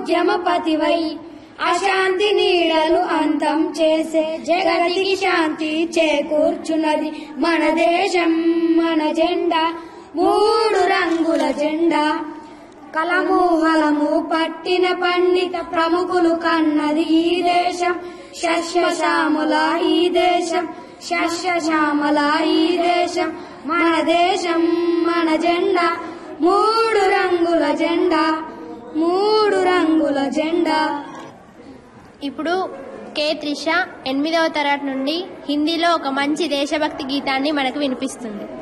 ఉద్యమపతివై అశాంతి నీడలు అంతం చేసే జగతికి శాంతి చేకూర్చున్నది మన దేశం మన జెండా మూడు రంగుల జెండా కలమూహలము పట్టిన పండిత ప్రముఖులు కన్నది ఈ దేశం శస్యశ్యామల ఈ దేశం శస్యశ్యామల ఈ దేశం మన దేశం మన జెండా మూడు రంగుల జెండా మూడు రంగుల జెండా ఇప్పుడు కే త్రిష ఎనిమిదవ తరగతి నుండి హిందీలో ఒక మంచి దేశభక్తి గీతాన్ని మనకు వినిపిస్తుంది